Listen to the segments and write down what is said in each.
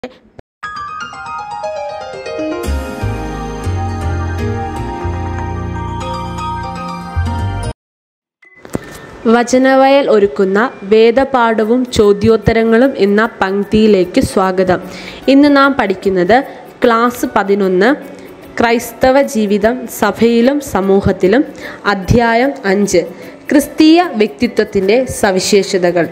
വചനവയൽ ഒരുക്കുന്ന വേദപാഠവും ചോദ്യോത്തരങ്ങളും എന്ന പങ്ക്തിയിലേക്ക് സ്വാഗതം ഇന്ന് നാം പഠിക്കുന്നത് ക്ലാസ് പതിനൊന്ന് ക്രൈസ്തവ ജീവിതം സഭയിലും സമൂഹത്തിലും അധ്യായം അഞ്ച് ക്രിസ്തീയ വ്യക്തിത്വത്തിൻ്റെ സവിശേഷതകൾ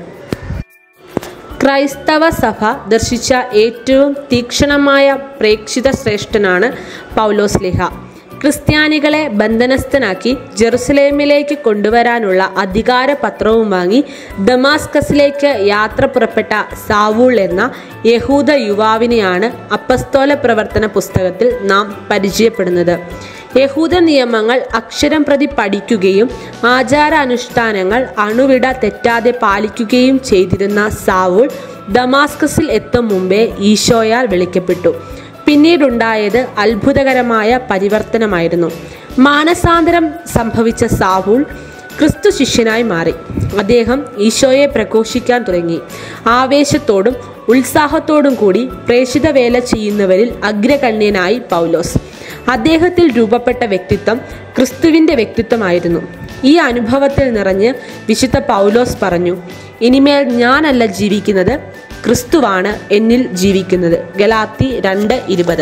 ക്രൈസ്തവ സഭ ദർശിച്ച ഏറ്റവും തീക്ഷണമായ പ്രേക്ഷിത ശ്രേഷ്ഠനാണ് പൗലോസ്ലിഹ ക്രിസ്ത്യാനികളെ ബന്ധനസ്ഥനാക്കി ജെറുസലേമിലേക്ക് കൊണ്ടുവരാനുള്ള അധികാരപത്രവും വാങ്ങി ദമാസ്കസിലേക്ക് യാത്ര പുറപ്പെട്ട സാവൂൾ എന്ന യഹൂദ യുവാവിനെയാണ് അപ്പസ്തോല പ്രവർത്തന പുസ്തകത്തിൽ നാം പരിചയപ്പെടുന്നത് യഹൂദ നിയമങ്ങൾ അക്ഷരം പ്രതി പഠിക്കുകയും ആചാരാനുഷ്ഠാനങ്ങൾ അണുവിട തെറ്റാതെ പാലിക്കുകയും ചെയ്തിരുന്ന സാവൂൾ ദമാസ്കസിൽ എത്തും മുമ്പേ ഈശോയാൽ വിളിക്കപ്പെട്ടു പിന്നീടുണ്ടായത് അത്ഭുതകരമായ പരിവർത്തനമായിരുന്നു മാനസാന്തരം സംഭവിച്ച സാവൂൾ ക്രിസ്തു ശിഷ്യനായി മാറി അദ്ദേഹം ഈശോയെ പ്രഘോഷിക്കാൻ തുടങ്ങി ആവേശത്തോടും ഉത്സാഹത്തോടും കൂടി പ്രേഷിത വേല ചെയ്യുന്നവരിൽ അഗ്രഗണ്യനായി പൗലോസ് അദ്ദേഹത്തിൽ രൂപപ്പെട്ട വ്യക്തിത്വം ക്രിസ്തുവിൻ്റെ വ്യക്തിത്വമായിരുന്നു ഈ അനുഭവത്തിൽ നിറഞ്ഞ് വിശുദ്ധ പൗലോസ് പറഞ്ഞു ഇനിമേൽ ഞാനല്ല ജീവിക്കുന്നത് ക്രിസ്തുവാണ് എന്നിൽ ജീവിക്കുന്നത് ഗലാത്തി രണ്ട് ഇരുപത്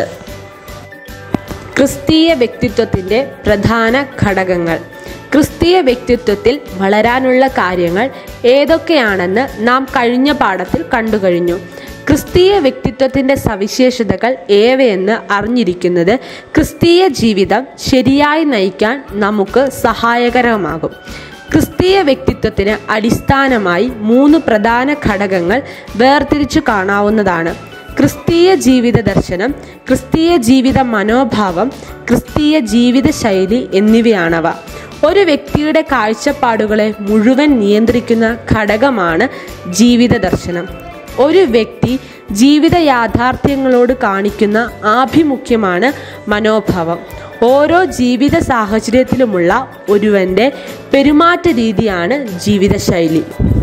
ക്രിസ്തീയ വ്യക്തിത്വത്തിൻ്റെ പ്രധാന ഘടകങ്ങൾ ക്രിസ്തീയ വ്യക്തിത്വത്തിൽ വളരാനുള്ള കാര്യങ്ങൾ ഏതൊക്കെയാണെന്ന് നാം കഴിഞ്ഞ പാഠത്തിൽ കണ്ടുകഴിഞ്ഞു ക്രിസ്തീയ വ്യക്തിത്വത്തിൻ്റെ സവിശേഷതകൾ ഏവയെന്ന് അറിഞ്ഞിരിക്കുന്നത് ക്രിസ്തീയ ജീവിതം ശരിയായി നയിക്കാൻ നമുക്ക് സഹായകരമാകും ക്രിസ്തീയ വ്യക്തിത്വത്തിന് അടിസ്ഥാനമായി മൂന്ന് പ്രധാന ഘടകങ്ങൾ വേർതിരിച്ചു കാണാവുന്നതാണ് ക്രിസ്തീയ ജീവിത ദർശനം ക്രിസ്തീയ ജീവിത മനോഭാവം ക്രിസ്തീയ ജീവിത ശൈലി എന്നിവയാണവ ഒരു വ്യക്തിയുടെ കാഴ്ചപ്പാടുകളെ മുഴുവൻ നിയന്ത്രിക്കുന്ന ഘടകമാണ് ജീവിത ദർശനം ഒരു വ്യക്തി ജീവിത യാഥാർത്ഥ്യങ്ങളോട് കാണിക്കുന്ന ആഭിമുഖ്യമാണ് മനോഭാവം ഓരോ ജീവിത സാഹചര്യത്തിലുമുള്ള ഒരുവൻ്റെ പെരുമാറ്റ രീതിയാണ് ജീവിതശൈലി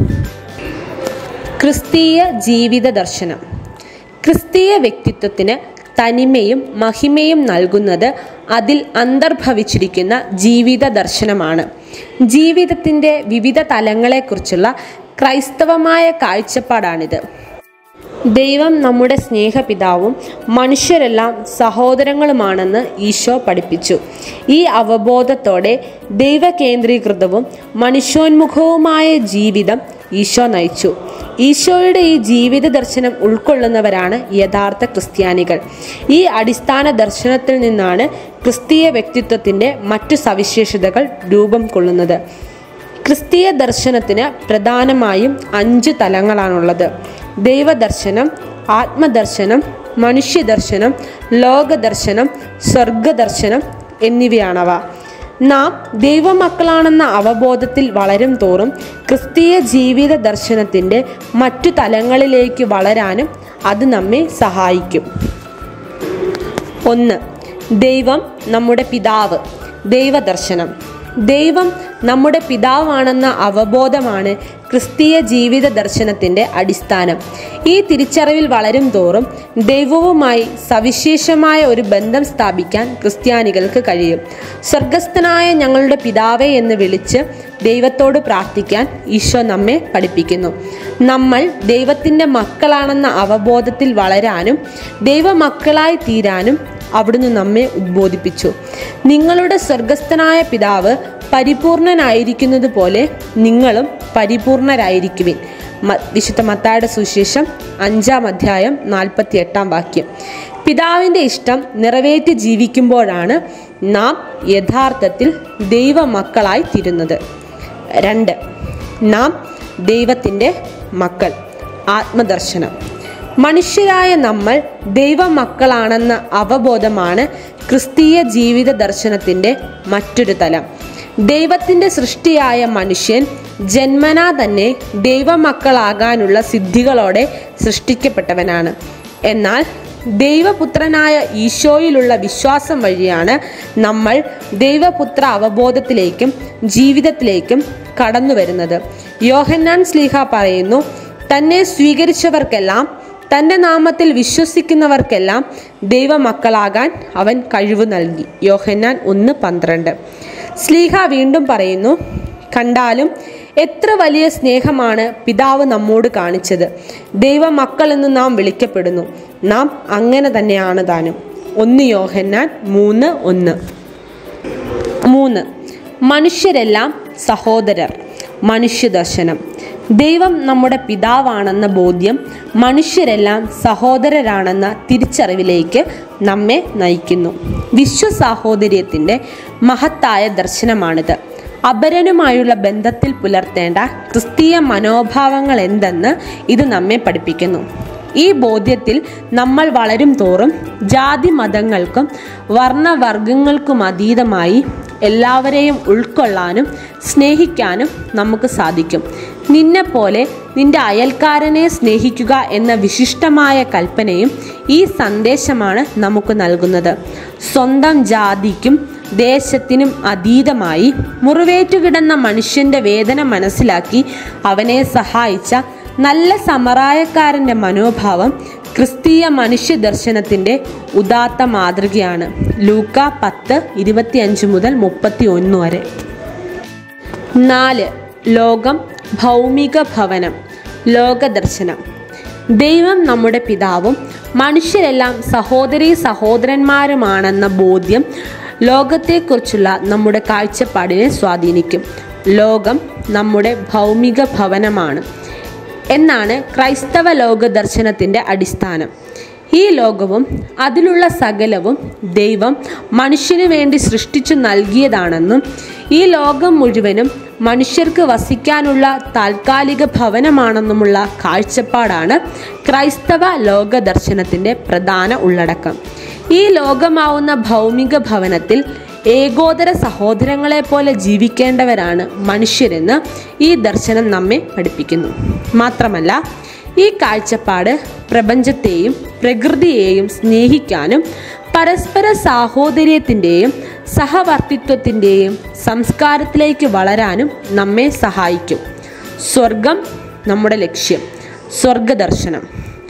ക്രിസ്തീയ ജീവിത ദർശനം ക്രിസ്തീയ വ്യക്തിത്വത്തിന് തനിമയും മഹിമയും നൽകുന്നത് അതിൽ അന്തർഭവിച്ചിരിക്കുന്ന ജീവിത ദർശനമാണ് ജീവിതത്തിൻ്റെ വിവിധ തലങ്ങളെക്കുറിച്ചുള്ള ക്രൈസ്തവമായ കാഴ്ചപ്പാടാണിത് ദൈവം നമ്മുടെ സ്നേഹപിതാവും മനുഷ്യരെല്ലാം സഹോദരങ്ങളുമാണെന്ന് ഈശോ പഠിപ്പിച്ചു ഈ അവബോധത്തോടെ ദൈവകേന്ദ്രീകൃതവും മനുഷ്യോന്മുഖവുമായ ജീവിതം ഈശോ നയിച്ചു ഈശോയുടെ ഈ ജീവിത ദർശനം ഉൾക്കൊള്ളുന്നവരാണ് യഥാർത്ഥ ക്രിസ്ത്യാനികൾ ഈ അടിസ്ഥാന ദർശനത്തിൽ നിന്നാണ് ക്രിസ്തീയ വ്യക്തിത്വത്തിൻ്റെ മറ്റു സവിശേഷതകൾ രൂപം കൊള്ളുന്നത് ക്രിസ്തീയ ദർശനത്തിന് പ്രധാനമായും അഞ്ച് തലങ്ങളാണുള്ളത് ദൈവദർശനം ആത്മദർശനം മനുഷ്യദർശനം ലോകദർശനം സ്വർഗദർശനം എന്നിവയാണവ നാം ദൈവമക്കളാണെന്ന അവബോധത്തിൽ വളരും തോറും ക്രിസ്തീയ ജീവിത ദർശനത്തിൻ്റെ മറ്റു തലങ്ങളിലേക്ക് വളരാനും അത് നമ്മെ സഹായിക്കും ഒന്ന് ദൈവം നമ്മുടെ പിതാവ് ദൈവദർശനം ദൈവം നമ്മുടെ പിതാവാണെന്ന അവബോധമാണ് ക്രിസ്തീയ ജീവിത ദർശനത്തിൻ്റെ അടിസ്ഥാനം ഈ തിരിച്ചറിവിൽ വളരും തോറും ദൈവവുമായി സവിശേഷമായ ഒരു ബന്ധം സ്ഥാപിക്കാൻ ക്രിസ്ത്യാനികൾക്ക് കഴിയും സ്വർഗസ്ഥനായ ഞങ്ങളുടെ പിതാവേ എന്ന് വിളിച്ച് ദൈവത്തോട് പ്രാർത്ഥിക്കാൻ ഈശോ നമ്മെ പഠിപ്പിക്കുന്നു നമ്മൾ ദൈവത്തിൻ്റെ മക്കളാണെന്ന അവബോധത്തിൽ വളരാനും ദൈവമക്കളായി തീരാനും അവിടുന്ന് നമ്മെ ഉദ്ബോധിപ്പിച്ചു നിങ്ങളുടെ സ്വർഗസ്ഥനായ പിതാവ് പരിപൂർണനായിരിക്കുന്നത് പോലെ നിങ്ങളും പരിപൂർണരായിരിക്കുവിൻ വിശുദ്ധ മത്തായുടെ സുശേഷം അഞ്ചാം അധ്യായം നാൽപ്പത്തി എട്ടാം വാക്യം പിതാവിൻ്റെ ഇഷ്ടം നിറവേറ്റി ജീവിക്കുമ്പോഴാണ് നാം യഥാർത്ഥത്തിൽ ദൈവമക്കളായി തീരുന്നത് രണ്ട് നാം ദൈവത്തിൻ്റെ മക്കൾ ആത്മദർശനം മനുഷ്യരായ നമ്മൾ ദൈവമക്കളാണെന്ന അവബോധമാണ് ക്രിസ്തീയ ജീവിത ദർശനത്തിൻ്റെ മറ്റൊരു തലം ദൈവത്തിൻ്റെ സൃഷ്ടിയായ മനുഷ്യൻ ജന്മനാ തന്നെ ദൈവമക്കളാകാനുള്ള സിദ്ധികളോടെ സൃഷ്ടിക്കപ്പെട്ടവനാണ് എന്നാൽ ദൈവപുത്രനായ ഈശോയിലുള്ള വിശ്വാസം വഴിയാണ് നമ്മൾ ദൈവപുത്ര അവബോധത്തിലേക്കും ജീവിതത്തിലേക്കും കടന്നു വരുന്നത് യോഹന്നാൻ സ്ലീഹ പറയുന്നു തന്നെ സ്വീകരിച്ചവർക്കെല്ലാം തൻ്റെ നാമത്തിൽ വിശ്വസിക്കുന്നവർക്കെല്ലാം ദൈവമക്കളാകാൻ അവൻ കഴിവ് നൽകി യോഹന്നാൻ ഒന്ന് പന്ത്രണ്ട് സ്ലീഹ വീണ്ടും പറയുന്നു കണ്ടാലും എത്ര വലിയ സ്നേഹമാണ് പിതാവ് നമ്മോട് കാണിച്ചത് ദൈവമക്കൾ എന്ന് നാം വിളിക്കപ്പെടുന്നു നാം അങ്ങനെ തന്നെയാണ് താനും ഒന്ന് യോഹന്നാൻ മൂന്ന് ഒന്ന് മൂന്ന് മനുഷ്യരെല്ലാം സഹോദരർ മനുഷ്യദർശനം ദൈവം നമ്മുടെ പിതാവാണെന്ന ബോധ്യം മനുഷ്യരെല്ലാം സഹോദരരാണെന്ന തിരിച്ചറിവിലേക്ക് നമ്മെ നയിക്കുന്നു വിശ്വസാഹോദര്യത്തിൻ്റെ മഹത്തായ ദർശനമാണിത് അപരനുമായുള്ള ബന്ധത്തിൽ പുലർത്തേണ്ട ക്രിസ്തീയ മനോഭാവങ്ങൾ എന്തെന്ന് ഇത് നമ്മെ പഠിപ്പിക്കുന്നു ഈ ബോധ്യത്തിൽ നമ്മൾ വളരും തോറും ജാതി മതങ്ങൾക്കും വർണ്ണവർഗങ്ങൾക്കും അതീതമായി എല്ലാവരെയും ഉൾക്കൊള്ളാനും സ്നേഹിക്കാനും നമുക്ക് സാധിക്കും നിന്നെപ്പോലെ നിന്റെ അയൽക്കാരനെ സ്നേഹിക്കുക എന്ന വിശിഷ്ടമായ കൽപ്പനയും ഈ സന്ദേശമാണ് നമുക്ക് നൽകുന്നത് സ്വന്തം ജാതിക്കും ദേശത്തിനും അതീതമായി മുറിവേറ്റുകിടന്ന മനുഷ്യന്റെ വേദന മനസ്സിലാക്കി അവനെ സഹായിച്ച നല്ല സമറായക്കാരൻ്റെ മനോഭാവം ക്രിസ്തീയ മനുഷ്യ ദർശനത്തിൻ്റെ ഉദാത്ത മാതൃകയാണ് ലൂക്ക പത്ത് ഇരുപത്തിയഞ്ച് മുതൽ മുപ്പത്തി ഒന്ന് വരെ നാല് ലോകം ഭൗമിക ഭവനം ലോകദർശനം ദൈവം നമ്മുടെ പിതാവും മനുഷ്യരെല്ലാം സഹോദരി സഹോദരന്മാരുമാണെന്ന ബോധ്യം ലോകത്തെക്കുറിച്ചുള്ള നമ്മുടെ കാഴ്ചപ്പാടിനെ സ്വാധീനിക്കും ലോകം നമ്മുടെ ഭൗമിക ഭവനമാണ് എന്നാണ് ക്രൈസ്തവ ലോക ദർശനത്തിൻ്റെ അടിസ്ഥാനം ഈ ലോകവും അതിലുള്ള സകലവും ദൈവം മനുഷ്യന് വേണ്ടി സൃഷ്ടിച്ചു നൽകിയതാണെന്നും ഈ ലോകം മുഴുവനും മനുഷ്യർക്ക് വസിക്കാനുള്ള താൽക്കാലിക ഭവനമാണെന്നുമുള്ള കാഴ്ചപ്പാടാണ് ക്രൈസ്തവ ലോക ദർശനത്തിൻ്റെ പ്രധാന ഉള്ളടക്കം ഈ ലോകമാവുന്ന ഭൗമിക ഭവനത്തിൽ ഏകോദര സഹോദരങ്ങളെ പോലെ ജീവിക്കേണ്ടവരാണ് മനുഷ്യരെന്ന് ഈ ദർശനം നമ്മെ പഠിപ്പിക്കുന്നു മാത്രമല്ല ഈ കാഴ്ചപ്പാട് പ്രപഞ്ചത്തെയും പ്രകൃതിയെയും സ്നേഹിക്കാനും പരസ്പര സാഹോദര്യത്തിൻ്റെയും സഹവർത്തിത്വത്തിൻ്റെയും സംസ്കാരത്തിലേക്ക് വളരാനും നമ്മെ സഹായിക്കും സ്വർഗം നമ്മുടെ ലക്ഷ്യം സ്വർഗദർശനം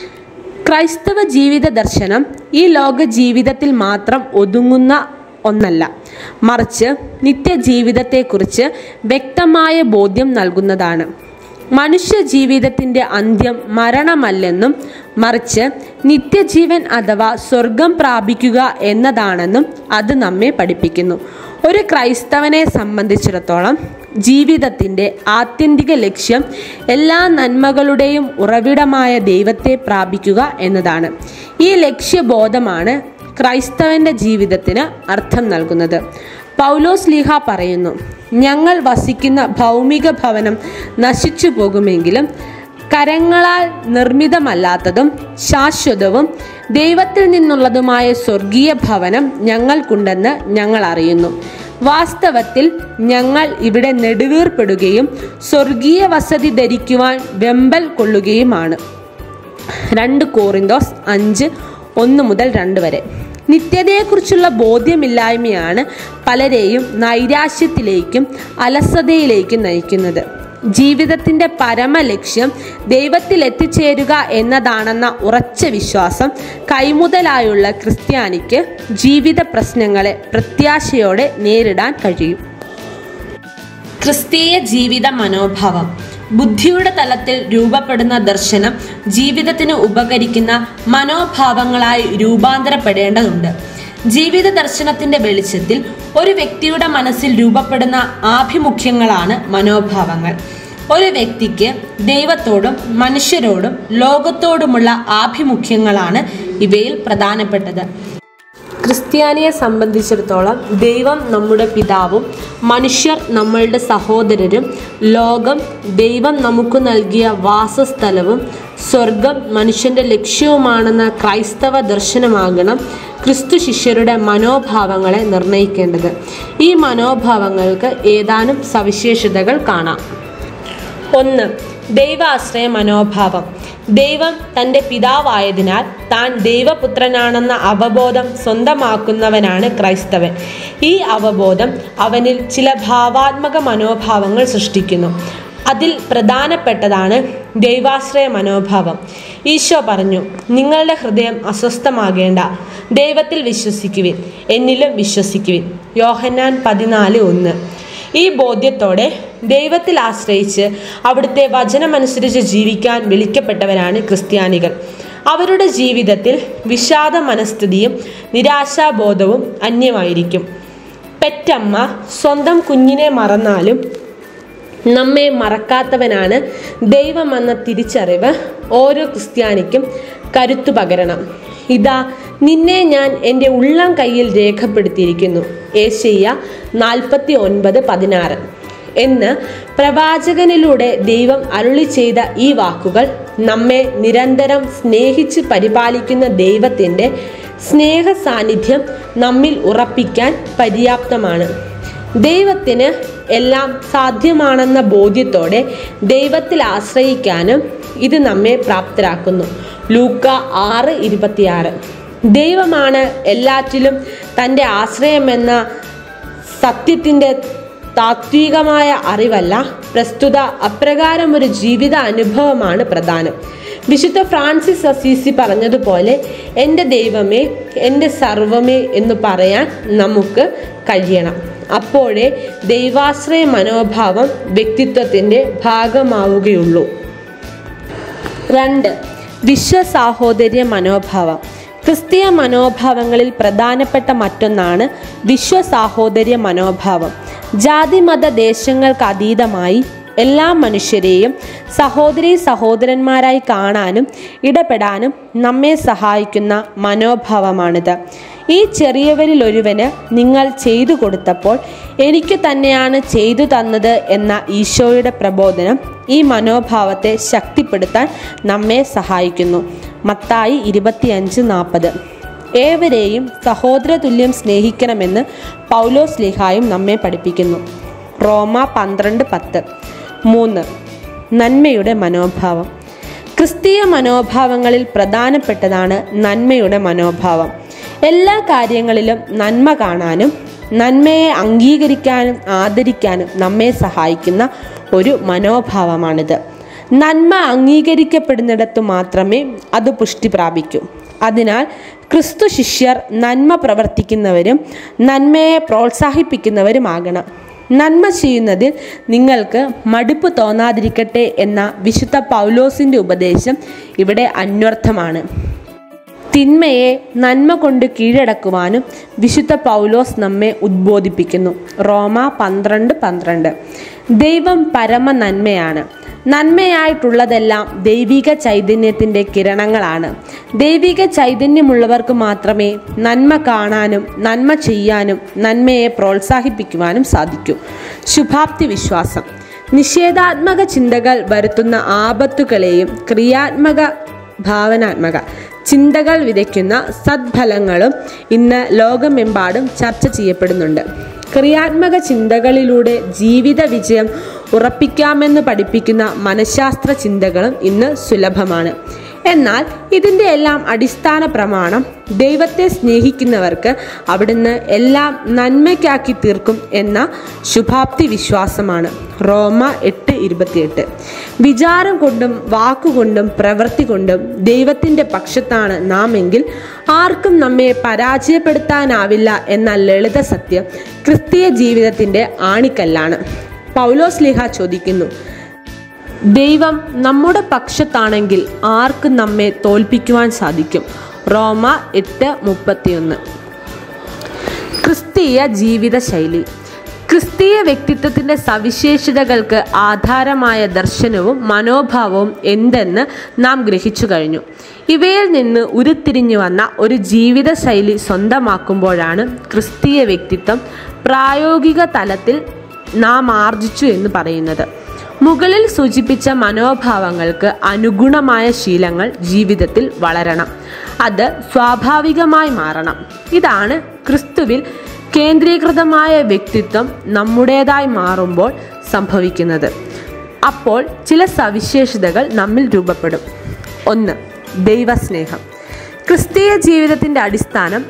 ക്രൈസ്തവ ജീവിത ദർശനം ഈ ലോക ജീവിതത്തിൽ മാത്രം ഒതുങ്ങുന്ന ഒന്നല്ല മറിച്ച് നിത്യജീവിതത്തെക്കുറിച്ച് വ്യക്തമായ ബോധ്യം നൽകുന്നതാണ് മനുഷ്യ ജീവിതത്തിൻ്റെ അന്ത്യം മരണമല്ലെന്നും മറിച്ച് നിത്യജീവൻ അഥവാ സ്വർഗം പ്രാപിക്കുക എന്നതാണെന്നും അത് നമ്മെ പഠിപ്പിക്കുന്നു ഒരു ക്രൈസ്തവനെ സംബന്ധിച്ചിടത്തോളം ജീവിതത്തിൻ്റെ ആത്യന്തിക ലക്ഷ്യം എല്ലാ നന്മകളുടെയും ഉറവിടമായ ദൈവത്തെ പ്രാപിക്കുക എന്നതാണ് ഈ ലക്ഷ്യബോധമാണ് ക്രൈസ്തവന്റെ ജീവിതത്തിന് അർത്ഥം നൽകുന്നത് പൗലോസ് ലീഹ പറയുന്നു ഞങ്ങൾ വസിക്കുന്ന ഭൗമിക ഭവനം നശിച്ചു പോകുമെങ്കിലും കരങ്ങളാൽ നിർമ്മിതമല്ലാത്തതും ശാശ്വതവും ദൈവത്തിൽ നിന്നുള്ളതുമായ സ്വർഗീയ ഭവനം ഞങ്ങൾക്കുണ്ടെന്ന് ഞങ്ങൾ അറിയുന്നു വാസ്തവത്തിൽ ഞങ്ങൾ ഇവിടെ നെടുവീർപ്പെടുകയും സ്വർഗീയ വസതി ധരിക്കുവാൻ വെമ്പൽ കൊള്ളുകയുമാണ് രണ്ട് കോറിന്തോസ് അഞ്ച് ഒന്ന് മുതൽ രണ്ട് വരെ നിത്യതയെക്കുറിച്ചുള്ള ബോധ്യമില്ലായ്മയാണ് പലരെയും നൈരാശ്യത്തിലേക്കും അലസതയിലേക്കും നയിക്കുന്നത് ജീവിതത്തിൻ്റെ പരമലക്ഷ്യം ദൈവത്തിൽ എത്തിച്ചേരുക എന്നതാണെന്ന ഉറച്ച വിശ്വാസം കൈമുതലായുള്ള ക്രിസ്ത്യാനിക്ക് ജീവിത പ്രശ്നങ്ങളെ പ്രത്യാശയോടെ നേരിടാൻ കഴിയും ക്രിസ്തീയ ജീവിത മനോഭാവം ബുദ്ധിയുടെ തലത്തിൽ രൂപപ്പെടുന്ന ദർശനം ജീവിതത്തിന് ഉപകരിക്കുന്ന മനോഭാവങ്ങളായി രൂപാന്തരപ്പെടേണ്ടതുണ്ട് ജീവിത ദർശനത്തിന്റെ വെളിച്ചത്തിൽ ഒരു വ്യക്തിയുടെ മനസ്സിൽ രൂപപ്പെടുന്ന ആഭിമുഖ്യങ്ങളാണ് മനോഭാവങ്ങൾ ഒരു വ്യക്തിക്ക് ദൈവത്തോടും മനുഷ്യരോടും ലോകത്തോടുമുള്ള ആഭിമുഖ്യങ്ങളാണ് ഇവയിൽ പ്രധാനപ്പെട്ടത് ക്രിസ്ത്യാനിയെ സംബന്ധിച്ചിടത്തോളം ദൈവം നമ്മുടെ പിതാവും മനുഷ്യർ നമ്മളുടെ സഹോദരരും ലോകം ദൈവം നമുക്ക് നൽകിയ വാസസ്ഥലവും സ്വർഗം മനുഷ്യന്റെ ലക്ഷ്യവുമാണെന്ന ക്രൈസ്തവ ദർശനമാകണം ക്രിസ്തു ശിഷ്യരുടെ മനോഭാവങ്ങളെ നിർണ്ണയിക്കേണ്ടത് ഈ മനോഭാവങ്ങൾക്ക് ഏതാനും സവിശേഷതകൾ കാണാം ഒന്ന് ദൈവാശ്രയ മനോഭാവം ദൈവം തൻ്റെ പിതാവായതിനാൽ താൻ ദൈവപുത്രനാണെന്ന അവബോധം സ്വന്തമാക്കുന്നവനാണ് ക്രൈസ്തവൻ ഈ അവബോധം അവനിൽ ചില ഭാവാത്മക മനോഭാവങ്ങൾ സൃഷ്ടിക്കുന്നു അതിൽ പ്രധാനപ്പെട്ടതാണ് ദൈവാശ്രയ മനോഭാവം ഈശോ പറഞ്ഞു നിങ്ങളുടെ ഹൃദയം അസ്വസ്ഥമാകേണ്ട ദൈവത്തിൽ വിശ്വസിക്കുവിൻ എന്നിലും വിശ്വസിക്കുവിൻ യോഹന്നാൻ പതിനാല് ഒന്ന് ഈ ബോധ്യത്തോടെ ദൈവത്തിൽ ആശ്രയിച്ച് അവിടുത്തെ വചനമനുസരിച്ച് ജീവിക്കാൻ വിളിക്കപ്പെട്ടവരാണ് ക്രിസ്ത്യാനികൾ അവരുടെ ജീവിതത്തിൽ വിഷാദ മനസ്ഥിതിയും നിരാശാബോധവും അന്യമായിരിക്കും പെറ്റമ്മ സ്വന്തം കുഞ്ഞിനെ മറന്നാലും നമ്മെ മറക്കാത്തവനാണ് ദൈവമെന്ന തിരിച്ചറിവ് ഓരോ ക്രിസ്ത്യാനിക്കും കരുത്തു പകരണം ഇതാ നിന്നെ ഞാൻ എൻ്റെ ഉള്ളം കയ്യിൽ രേഖപ്പെടുത്തിയിരിക്കുന്നു ഏഷ്യ നാൽപ്പത്തി ഒൻപത് പതിനാറ് എന്ന് പ്രവാചകനിലൂടെ ദൈവം അരുളി ചെയ്ത ഈ വാക്കുകൾ നമ്മെ നിരന്തരം സ്നേഹിച്ച് പരിപാലിക്കുന്ന ദൈവത്തിൻ്റെ സ്നേഹ സാന്നിധ്യം നമ്മിൽ ഉറപ്പിക്കാൻ പര്യാപ്തമാണ് ദൈവത്തിന് എല്ലാം സാധ്യമാണെന്ന ബോധ്യത്തോടെ ദൈവത്തിൽ ആശ്രയിക്കാനും ഇത് നമ്മെ പ്രാപ്തരാക്കുന്നു ലൂക്ക ആറ് ഇരുപത്തിയാറ് ദൈവമാണ് എല്ലാറ്റിലും തൻ്റെ ആശ്രയമെന്ന സത്യത്തിൻ്റെ താത്വികമായ അറിവല്ല പ്രസ്തുത അപ്രകാരം ഒരു ജീവിത അനുഭവമാണ് പ്രധാനം വിശുദ്ധ ഫ്രാൻസിസ് അസീസി പറഞ്ഞതുപോലെ എൻ്റെ ദൈവമേ എൻ്റെ സർവമേ എന്ന് പറയാൻ നമുക്ക് കഴിയണം അപ്പോഴേ ദൈവാശ്രയ മനോഭാവം വ്യക്തിത്വത്തിൻ്റെ ഭാഗമാവുകയുള്ളൂ രണ്ട് വിശ്വസാഹോദര്യ മനോഭാവം ക്രിസ്തീയ മനോഭാവങ്ങളിൽ പ്രധാനപ്പെട്ട മറ്റൊന്നാണ് വിശ്വസാഹോദര്യ മനോഭാവം ജാതി മത ദേശങ്ങൾക്ക് അതീതമായി എല്ലാ മനുഷ്യരെയും സഹോദരി സഹോദരന്മാരായി കാണാനും ഇടപെടാനും നമ്മെ സഹായിക്കുന്ന മനോഭാവമാണിത് ഈ ചെറിയവരിൽ ഒരുവന് നിങ്ങൾ ചെയ്തു കൊടുത്തപ്പോൾ എനിക്ക് തന്നെയാണ് ചെയ്തു തന്നത് എന്ന ഈശോയുടെ പ്രബോധനം ഈ മനോഭാവത്തെ ശക്തിപ്പെടുത്താൻ നമ്മെ സഹായിക്കുന്നു മത്തായി ഇരുപത്തിയഞ്ച് നാൽപ്പത് ഏവരെയും സഹോദരതുല്യം സ്നേഹിക്കണമെന്ന് പൗലോസ് ലിഹായും നമ്മെ പഠിപ്പിക്കുന്നു റോമ പന്ത്രണ്ട് പത്ത് മൂന്ന് നന്മയുടെ മനോഭാവം ക്രിസ്തീയ മനോഭാവങ്ങളിൽ പ്രധാനപ്പെട്ടതാണ് നന്മയുടെ മനോഭാവം എല്ലാ കാര്യങ്ങളിലും നന്മ കാണാനും നന്മയെ അംഗീകരിക്കാനും ആദരിക്കാനും നമ്മെ സഹായിക്കുന്ന ഒരു മനോഭാവമാണിത് നന്മ അംഗീകരിക്കപ്പെടുന്നിടത്തു മാത്രമേ അത് പുഷ്ടി പ്രാപിക്കൂ അതിനാൽ ക്രിസ്തു ശിഷ്യർ നന്മ പ്രവർത്തിക്കുന്നവരും നന്മയെ പ്രോത്സാഹിപ്പിക്കുന്നവരുമാകണം നന്മ ചെയ്യുന്നതിൽ നിങ്ങൾക്ക് മടുപ്പ് തോന്നാതിരിക്കട്ടെ എന്ന വിശുദ്ധ പൗലോസിന്റെ ഉപദേശം ഇവിടെ അന്വർത്ഥമാണ് തിന്മയെ നന്മ കൊണ്ട് കീഴടക്കുവാനും വിശുദ്ധ പൗലോസ് നമ്മെ ഉദ്ബോധിപ്പിക്കുന്നു റോമ പന്ത്രണ്ട് പന്ത്രണ്ട് ദൈവം പരമ നന്മയാണ് നന്മയായിട്ടുള്ളതെല്ലാം ദൈവിക ചൈതന്യത്തിൻ്റെ കിരണങ്ങളാണ് ദൈവിക ചൈതന്യമുള്ളവർക്ക് മാത്രമേ നന്മ കാണാനും നന്മ ചെയ്യാനും നന്മയെ പ്രോത്സാഹിപ്പിക്കുവാനും സാധിക്കൂ ശുഭാപ്തി വിശ്വാസം നിഷേധാത്മക ചിന്തകൾ വരുത്തുന്ന ആപത്തുകളെയും ക്രിയാത്മക ഭാവനാത്മക ചിന്തകൾ വിതയ്ക്കുന്ന സദ്ഫലങ്ങളും ഇന്ന് ലോകമെമ്പാടും ചർച്ച ചെയ്യപ്പെടുന്നുണ്ട് ക്രിയാത്മക ചിന്തകളിലൂടെ ജീവിത വിജയം ഉറപ്പിക്കാമെന്ന് പഠിപ്പിക്കുന്ന മനഃശാസ്ത്ര ചിന്തകളും ഇന്ന് സുലഭമാണ് എന്നാൽ ഇതിൻ്റെ എല്ലാം അടിസ്ഥാന പ്രമാണം ദൈവത്തെ സ്നേഹിക്കുന്നവർക്ക് അവിടുന്ന് എല്ലാം നന്മയ്ക്കാക്കി തീർക്കും എന്ന ശുഭാപ്തി വിശ്വാസമാണ് റോമ എട്ട് ഇരുപത്തിയെട്ട് വിചാരം കൊണ്ടും വാക്കുകൊണ്ടും പ്രവൃത്തി കൊണ്ടും ദൈവത്തിൻ്റെ പക്ഷത്താണ് നാം എങ്കിൽ ആർക്കും നമ്മെ പരാജയപ്പെടുത്താനാവില്ല എന്ന ലളിത സത്യം ക്രിസ്തീയ ജീവിതത്തിൻ്റെ ആണിക്കല്ലാണ് പൗലോസ് ലിഹ ചോദിക്കുന്നു ദൈവം നമ്മുടെ പക്ഷത്താണെങ്കിൽ ആർക്ക് നമ്മെ തോൽപ്പിക്കുവാൻ സാധിക്കും റോമ എട്ട് മുപ്പത്തിയൊന്ന് ക്രിസ്തീയ ജീവിതശൈലി ക്രിസ്തീയ വ്യക്തിത്വത്തിൻ്റെ സവിശേഷതകൾക്ക് ആധാരമായ ദർശനവും മനോഭാവവും എന്തെന്ന് നാം ഗ്രഹിച്ചു കഴിഞ്ഞു ഇവയിൽ നിന്ന് ഉരുത്തിരിഞ്ഞു വന്ന ഒരു ജീവിതശൈലി സ്വന്തമാക്കുമ്പോഴാണ് ക്രിസ്തീയ വ്യക്തിത്വം പ്രായോഗിക തലത്തിൽ നാം ആർജിച്ചു എന്ന് പറയുന്നത് മുകളിൽ സൂചിപ്പിച്ച മനോഭാവങ്ങൾക്ക് അനുഗുണമായ ശീലങ്ങൾ ജീവിതത്തിൽ വളരണം അത് സ്വാഭാവികമായി മാറണം ഇതാണ് ക്രിസ്തുവിൽ കേന്ദ്രീകൃതമായ വ്യക്തിത്വം നമ്മുടേതായി മാറുമ്പോൾ സംഭവിക്കുന്നത് അപ്പോൾ ചില സവിശേഷതകൾ നമ്മിൽ രൂപപ്പെടും ഒന്ന് ദൈവസ്നേഹം ക്രിസ്തീയ ജീവിതത്തിന്റെ അടിസ്ഥാനം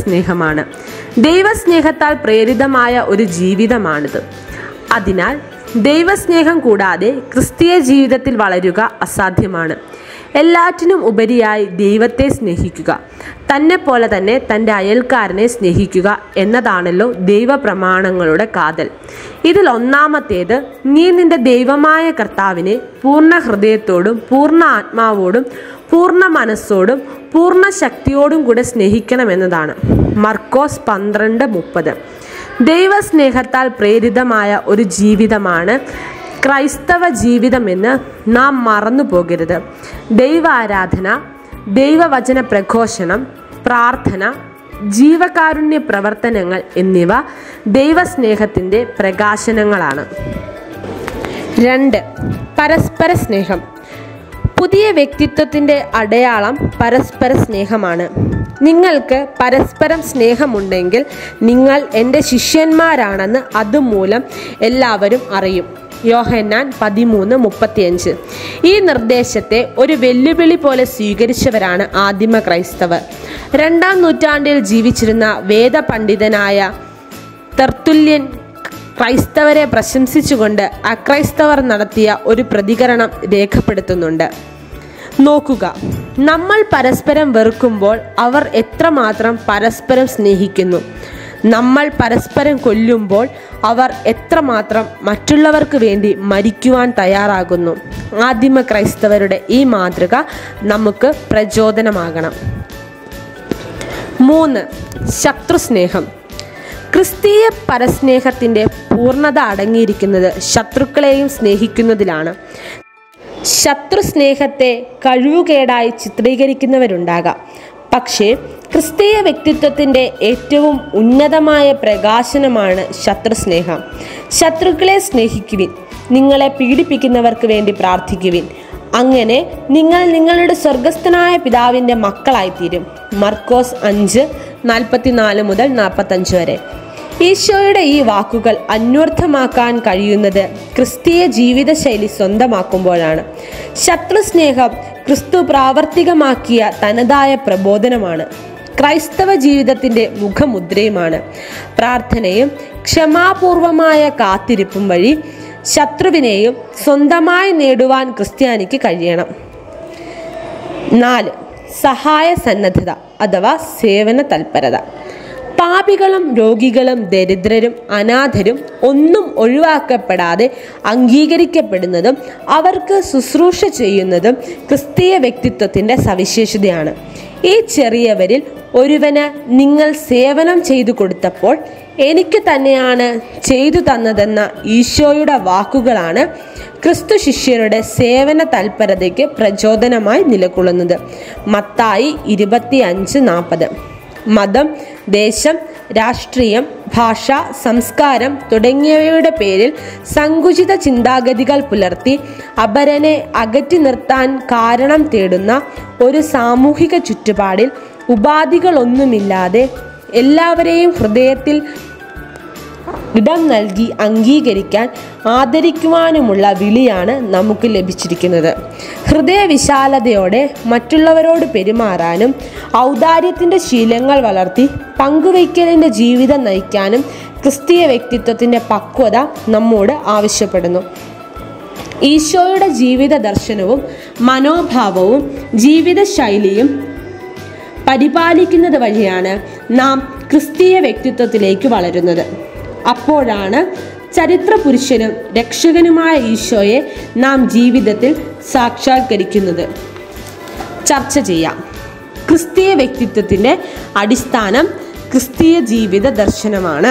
ദൈവസ്നേഹമാണ് ദൈവസ്നേഹത്താൽ പ്രേരിതമായ ഒരു ജീവിതമാണിത് അതിനാൽ ദൈവസ്നേഹം കൂടാതെ ക്രിസ്തീയ ജീവിതത്തിൽ വളരുക അസാധ്യമാണ് എല്ലാറ്റിനും ഉപരിയായി ദൈവത്തെ സ്നേഹിക്കുക തന്നെ പോലെ തന്നെ തൻ്റെ അയൽക്കാരനെ സ്നേഹിക്കുക എന്നതാണല്ലോ ദൈവപ്രമാണങ്ങളുടെ കാതൽ ഇതിൽ ഒന്നാമത്തേത് നീ നിന്റെ ദൈവമായ കർത്താവിനെ പൂർണ്ണ ഹൃദയത്തോടും പൂർണ്ണ ആത്മാവോടും പൂർണ്ണ മനസ്സോടും പൂർണ്ണ ശക്തിയോടും കൂടെ സ്നേഹിക്കണമെന്നതാണ് മർക്കോസ് പന്ത്രണ്ട് മുപ്പത് ദൈവസ്നേഹത്താൽ പ്രേരിതമായ ഒരു ജീവിതമാണ് ക്രൈസ്തവ ജീവിതമെന്ന് നാം മറന്നു പോകരുത് ദൈവാരാധന ദൈവവചന പ്രഘോഷണം പ്രാർത്ഥന ജീവകാരുണ്യ പ്രവർത്തനങ്ങൾ എന്നിവ ദൈവസ്നേഹത്തിൻ്റെ പ്രകാശനങ്ങളാണ് രണ്ട് പരസ്പര സ്നേഹം പുതിയ വ്യക്തിത്വത്തിൻ്റെ അടയാളം പരസ്പര സ്നേഹമാണ് നിങ്ങൾക്ക് പരസ്പരം സ്നേഹമുണ്ടെങ്കിൽ നിങ്ങൾ എൻ്റെ ശിഷ്യന്മാരാണെന്ന് അതുമൂലം എല്ലാവരും അറിയും യോഹന്നാൻ പതിമൂന്ന് മുപ്പത്തിയഞ്ച് ഈ നിർദ്ദേശത്തെ ഒരു വെല്ലുവിളി പോലെ സ്വീകരിച്ചവരാണ് ആദിമ ക്രൈസ്തവർ രണ്ടാം നൂറ്റാണ്ടിൽ ജീവിച്ചിരുന്ന വേദപണ്ഡിതനായ തെർത്തുല്യൻ ക്രൈസ്തവരെ പ്രശംസിച്ചുകൊണ്ട് അക്രൈസ്തവർ നടത്തിയ ഒരു പ്രതികരണം രേഖപ്പെടുത്തുന്നുണ്ട് നോക്കുക നമ്മൾ പരസ്പരം വെറുക്കുമ്പോൾ അവർ എത്രമാത്രം പരസ്പരം സ്നേഹിക്കുന്നു നമ്മൾ പരസ്പരം കൊല്ലുമ്പോൾ അവർ എത്രമാത്രം മറ്റുള്ളവർക്ക് വേണ്ടി മരിക്കുവാൻ തയ്യാറാകുന്നു ആദിമ ക്രൈസ്തവരുടെ ഈ മാതൃക നമുക്ക് പ്രചോദനമാകണം മൂന്ന് ശത്രുസ്നേഹം ക്രിസ്തീയ പരസ്നേഹത്തിൻ്റെ പൂർണ്ണത അടങ്ങിയിരിക്കുന്നത് ശത്രുക്കളെയും സ്നേഹിക്കുന്നതിലാണ് ശത്രുസ്നേഹത്തെ കഴിവുകേടായി ചിത്രീകരിക്കുന്നവരുണ്ടാകാം പക്ഷേ ക്രിസ്തീയ വ്യക്തിത്വത്തിൻ്റെ ഏറ്റവും ഉന്നതമായ പ്രകാശനമാണ് ശത്രുസ്നേഹം ശത്രുക്കളെ സ്നേഹിക്കുവിൻ നിങ്ങളെ പീഡിപ്പിക്കുന്നവർക്ക് വേണ്ടി പ്രാർത്ഥിക്കുവിൻ അങ്ങനെ നിങ്ങൾ നിങ്ങളുടെ സ്വർഗസ്ഥനായ പിതാവിൻ്റെ മക്കളായിത്തീരും മർക്കോസ് അഞ്ച് നാൽപ്പത്തിനാല് മുതൽ നാൽപ്പത്തഞ്ച് വരെ ഈശോയുടെ ഈ വാക്കുകൾ അന്വർത്ഥമാക്കാൻ കഴിയുന്നത് ക്രിസ്തീയ ജീവിതശൈലി സ്വന്തമാക്കുമ്പോഴാണ് ശത്രുസ്നേഹം ക്രിസ്തു പ്രാവർത്തികമാക്കിയ തനതായ പ്രബോധനമാണ് ക്രൈസ്തവ ജീവിതത്തിൻ്റെ മുഖമുദ്രയുമാണ് പ്രാർത്ഥനയും ക്ഷമാപൂർവമായ കാത്തിരിപ്പും വഴി ശത്രുവിനെയും സ്വന്തമായി നേടുവാൻ ക്രിസ്ത്യാനിക്ക് കഴിയണം നാല് സഹായ സന്നദ്ധത അഥവാ സേവന തൽപരത പാപികളും രോഗികളും ദരിദ്രരും അനാഥരും ഒന്നും ഒഴിവാക്കപ്പെടാതെ അംഗീകരിക്കപ്പെടുന്നതും അവർക്ക് ശുശ്രൂഷ ചെയ്യുന്നതും ക്രിസ്തീയ വ്യക്തിത്വത്തിൻ്റെ സവിശേഷതയാണ് ഈ ചെറിയവരിൽ ഒരുവന് നിങ്ങൾ സേവനം ചെയ്തു കൊടുത്തപ്പോൾ എനിക്ക് തന്നെയാണ് ചെയ്തു തന്നതെന്ന ഈശോയുടെ വാക്കുകളാണ് ക്രിസ്തു ശിഷ്യരുടെ സേവന തൽപരതയ്ക്ക് പ്രചോദനമായി നിലകൊള്ളുന്നത് മത്തായി ഇരുപത്തി അഞ്ച് നാൽപ്പത് മതം ദേശം രാഷ്ട്രീയം ഭാഷ സംസ്കാരം തുടങ്ങിയവയുടെ പേരിൽ സങ്കുചിത ചിന്താഗതികൾ പുലർത്തി അപരനെ അകറ്റി നിർത്താൻ കാരണം തേടുന്ന ഒരു സാമൂഹിക ചുറ്റുപാടിൽ ഉപാധികളൊന്നുമില്ലാതെ എല്ലാവരെയും ഹൃദയത്തിൽ ഇടം നൽകി അംഗീകരിക്കാൻ ആദരിക്കുവാനുമുള്ള വിളിയാണ് നമുക്ക് ലഭിച്ചിരിക്കുന്നത് ഹൃദയവിശാലതയോടെ മറ്റുള്ളവരോട് പെരുമാറാനും ഔദാര്യത്തിൻ്റെ ശീലങ്ങൾ വളർത്തി പങ്കുവയ്ക്കലിൻ്റെ ജീവിതം നയിക്കാനും ക്രിസ്തീയ വ്യക്തിത്വത്തിൻ്റെ പക്വത നമ്മോട് ആവശ്യപ്പെടുന്നു ഈശോയുടെ ജീവിത ദർശനവും മനോഭാവവും ജീവിതശൈലിയും പരിപാലിക്കുന്നത് വഴിയാണ് നാം ക്രിസ്തീയ വ്യക്തിത്വത്തിലേക്ക് വളരുന്നത് അപ്പോഴാണ് ചരിത്ര പുരുഷനും രക്ഷകനുമായ ഈശോയെ നാം ജീവിതത്തിൽ സാക്ഷാത്കരിക്കുന്നത് ചർച്ച ചെയ്യാം ക്രിസ്തീയ വ്യക്തിത്വത്തിൻ്റെ അടിസ്ഥാനം ക്രിസ്തീയ ജീവിത ദർശനമാണ്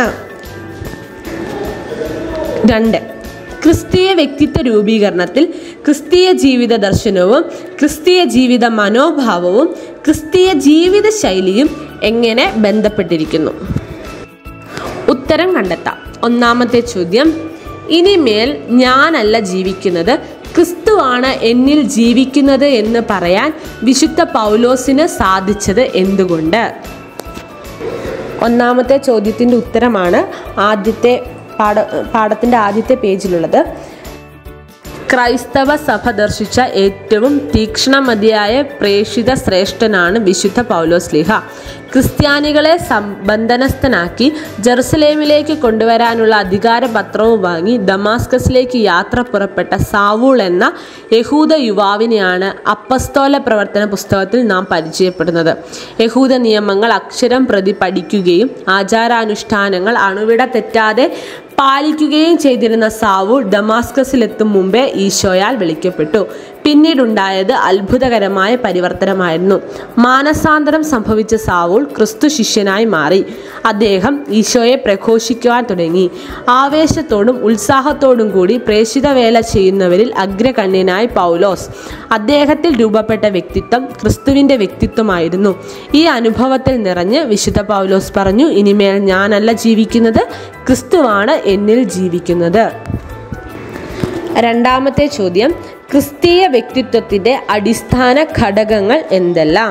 രണ്ട് ക്രിസ്തീയ വ്യക്തിത്വ രൂപീകരണത്തിൽ ക്രിസ്തീയ ജീവിത ദർശനവും ക്രിസ്തീയ ജീവിത മനോഭാവവും ക്രിസ്തീയ ജീവിത ശൈലിയും എങ്ങനെ ബന്ധപ്പെട്ടിരിക്കുന്നു ഉത്തരം കണ്ടെത്താം ഒന്നാമത്തെ ചോദ്യം ഇനിമേൽ ഞാനല്ല ജീവിക്കുന്നത് ക്രിസ്തുവാണ് എന്നിൽ ജീവിക്കുന്നത് എന്ന് പറയാൻ വിശുദ്ധ പൗലോസിന് സാധിച്ചത് എന്തുകൊണ്ട് ഒന്നാമത്തെ ചോദ്യത്തിൻ്റെ ഉത്തരമാണ് ആദ്യത്തെ പാഠ പാഠത്തിൻ്റെ ആദ്യത്തെ പേജിലുള്ളത് ക്രൈസ്തവ സഭ ദർശിച്ച ഏറ്റവും തീക്ഷ്ണമതിയായ പ്രേഷിത ശ്രേഷ്ഠനാണ് വിശുദ്ധ പൗലോസ്ലിഹ ക്രിസ്ത്യാനികളെ ബന്ധനസ്ഥനാക്കി ജെറുസലേമിലേക്ക് കൊണ്ടുവരാനുള്ള അധികാരപത്രവും വാങ്ങി ദമാസ്കസിലേക്ക് യാത്ര പുറപ്പെട്ട സാവൂൾ എന്ന യഹൂദ യുവാവിനെയാണ് അപ്പസ്തോല പ്രവർത്തന പുസ്തകത്തിൽ നാം പരിചയപ്പെടുന്നത് യഹൂദ നിയമങ്ങൾ അക്ഷരം പ്രതി പഠിക്കുകയും ആചാരാനുഷ്ഠാനങ്ങൾ അണുവിട തെറ്റാതെ പാലിക്കുകയും ചെയ്തിരുന്ന സാവൂൾ ഡമാസ്കസിലെത്തും മുമ്പേ ഈശോയാൽ വിളിക്കപ്പെട്ടു പിന്നീടുണ്ടായത് അത്ഭുതകരമായ പരിവർത്തനമായിരുന്നു മാനസാന്തരം സംഭവിച്ച സാവൂൾ ക്രിസ്തു ശിഷ്യനായി മാറി അദ്ദേഹം ഈശോയെ പ്രഘോഷിക്കുവാൻ തുടങ്ങി ആവേശത്തോടും ഉത്സാഹത്തോടും കൂടി പ്രേഷിത വേല ചെയ്യുന്നവരിൽ അഗ്രഗണ്യനായി പൗലോസ് അദ്ദേഹത്തിൽ രൂപപ്പെട്ട വ്യക്തിത്വം ക്രിസ്തുവിൻ്റെ വ്യക്തിത്വമായിരുന്നു ഈ അനുഭവത്തിൽ നിറഞ്ഞ് വിശുദ്ധ പൗലോസ് പറഞ്ഞു ഇനിമേൽ ഞാനല്ല ജീവിക്കുന്നത് ക്രിസ്തുവാണ് എന്നിൽ ജീവിക്കുന്നത് രണ്ടാമത്തെ ചോദ്യം ക്രിസ്തീയ വ്യക്തിത്വത്തിന്റെ അടിസ്ഥാന ഘടകങ്ങൾ എന്തെല്ലാം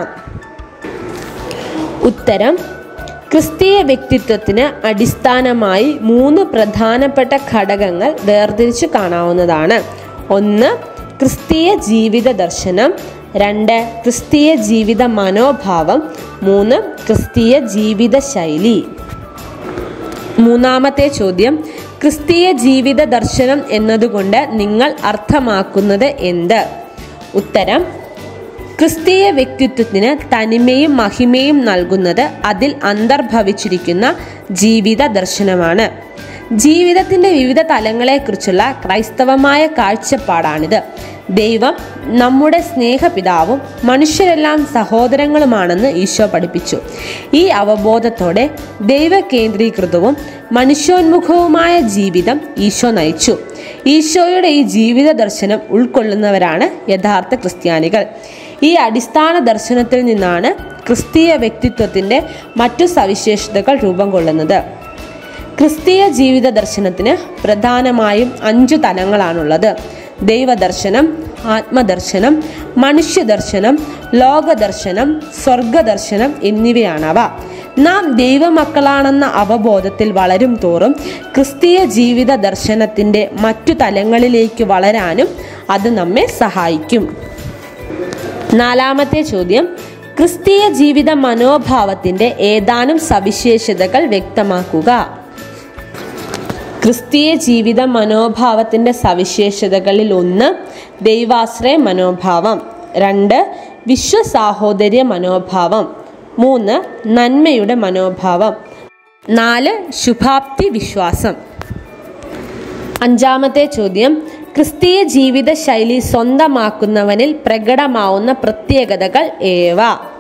ഉത്തരം ക്രിസ്തീയ വ്യക്തിത്വത്തിന് അടിസ്ഥാനമായി മൂന്ന് പ്രധാനപ്പെട്ട ഘടകങ്ങൾ വേർതിരിച്ചു കാണാവുന്നതാണ് ഒന്ന് ക്രിസ്തീയ ജീവിത ദർശനം രണ്ട് ക്രിസ്തീയ ജീവിത മനോഭാവം മൂന്ന് ക്രിസ്തീയ ജീവിത ശൈലി മൂന്നാമത്തെ ചോദ്യം ക്രിസ്തീയ ജീവിത ദർശനം എന്നതുകൊണ്ട് നിങ്ങൾ അർത്ഥമാക്കുന്നത് എന്ത് ഉത്തരം ക്രിസ്തീയ വ്യക്തിത്വത്തിന് തനിമയും മഹിമയും നൽകുന്നത് അതിൽ അന്തർഭവിച്ചിരിക്കുന്ന ജീവിത ദർശനമാണ് ജീവിതത്തിന്റെ വിവിധ തലങ്ങളെക്കുറിച്ചുള്ള ക്രൈസ്തവമായ കാഴ്ചപ്പാടാണിത് ദൈവം നമ്മുടെ സ്നേഹപിതാവും മനുഷ്യരെല്ലാം സഹോദരങ്ങളുമാണെന്ന് ഈശോ പഠിപ്പിച്ചു ഈ അവബോധത്തോടെ ദൈവകേന്ദ്രീകൃതവും മനുഷ്യോന്മുഖവുമായ ജീവിതം ഈശോ നയിച്ചു ഈശോയുടെ ഈ ജീവിത ദർശനം ഉൾക്കൊള്ളുന്നവരാണ് യഥാർത്ഥ ക്രിസ്ത്യാനികൾ ഈ അടിസ്ഥാന ദർശനത്തിൽ നിന്നാണ് ക്രിസ്തീയ വ്യക്തിത്വത്തിന്റെ മറ്റു സവിശേഷതകൾ രൂപം കൊള്ളുന്നത് ക്രിസ്തീയ ജീവിത ദർശനത്തിന് പ്രധാനമായും അഞ്ചു തലങ്ങളാണുള്ളത് ദൈവദർശനം ആത്മദർശനം മനുഷ്യദർശനം ലോകദർശനം സ്വർഗദർശനം എന്നിവയാണവ നാം ദൈവമക്കളാണെന്ന അവബോധത്തിൽ വളരും തോറും ക്രിസ്തീയ ജീവിത ദർശനത്തിൻ്റെ മറ്റു തലങ്ങളിലേക്ക് വളരാനും അത് നമ്മെ സഹായിക്കും നാലാമത്തെ ചോദ്യം ക്രിസ്തീയ ജീവിത മനോഭാവത്തിൻ്റെ ഏതാനും സവിശേഷതകൾ വ്യക്തമാക്കുക ക്രിസ്തീയ ജീവിത മനോഭാവത്തിൻ്റെ സവിശേഷതകളിൽ ഒന്ന് ദൈവാശ്രയ മനോഭാവം രണ്ട് വിശ്വസാഹോദര്യ മനോഭാവം മൂന്ന് നന്മയുടെ മനോഭാവം നാല് ശുഭാപ്തി വിശ്വാസം അഞ്ചാമത്തെ ചോദ്യം ക്രിസ്തീയ ജീവിത ശൈലി സ്വന്തമാക്കുന്നവനിൽ പ്രകടമാവുന്ന പ്രത്യേകതകൾ ഏവ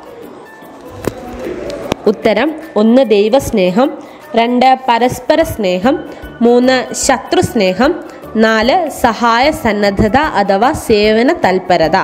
ഉത്തരം ഒന്ന് ദൈവസ്നേഹം രണ്ട് പരസ്പര സ്നേഹം മൂന്ന് ശത്രുസ്നേഹം നാല് സഹായ സന്നദ്ധത അഥവാ സേവന തൽപരത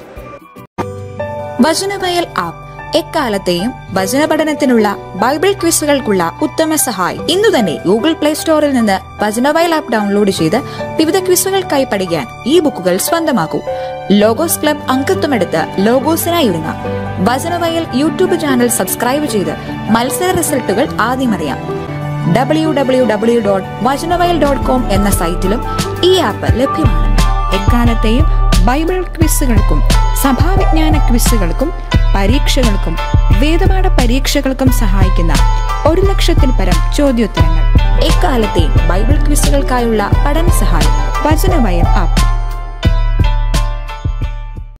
വചനവയൽ ആപ്പ് എക്കാലത്തെയും വചന പഠനത്തിനുള്ള ബൈബിൾ ക്വിസുകൾക്കുള്ള ഉത്തമ സഹായി ഇന്നു തന്നെ ഗൂഗിൾ പ്ലേ സ്റ്റോറിൽ നിന്ന് വചനവയൽ ആപ്പ് ഡൗൺലോഡ് ചെയ്ത് വിവിധ ക്വിസുകൾക്കായി പഠിക്കാൻ ഈ ബുക്കുകൾ സ്വന്തമാക്കൂ ലോഗോസ് ക്ലബ് അംഗത്വമെടുത്ത് ലോഗോസിനായി ഒരുങ്ങാം വചനവയൽ യൂട്യൂബ് ചാനൽ സബ്സ്ക്രൈബ് ചെയ്ത് മത്സര റിസൾട്ടുകൾ ആദ്യം അറിയാം W W W dot Vachanavayal dot com എന്ന സൈറ്റിലും ഈ ആപ്പ് ലഭ്യമാണ് എക്കാലത്തെയും ബൈബിൾ ക്വിസുകൾക്കും സഭാവിജ്ഞാന ക്വിസുകൾക്കും പരീക്ഷകൾക്കും വേദപാഠ പരീക്ഷകൾക്കും സഹായിക്കുന്ന ഒരു ലക്ഷത്തിൽ പരം ചോദ്യോത്തരങ്ങൾ എക്കാലത്തെയും ബൈബിൾ ക്വിസുകൾക്കായുള്ള പഠന സഹായം വചനവയൽ ആപ്പ്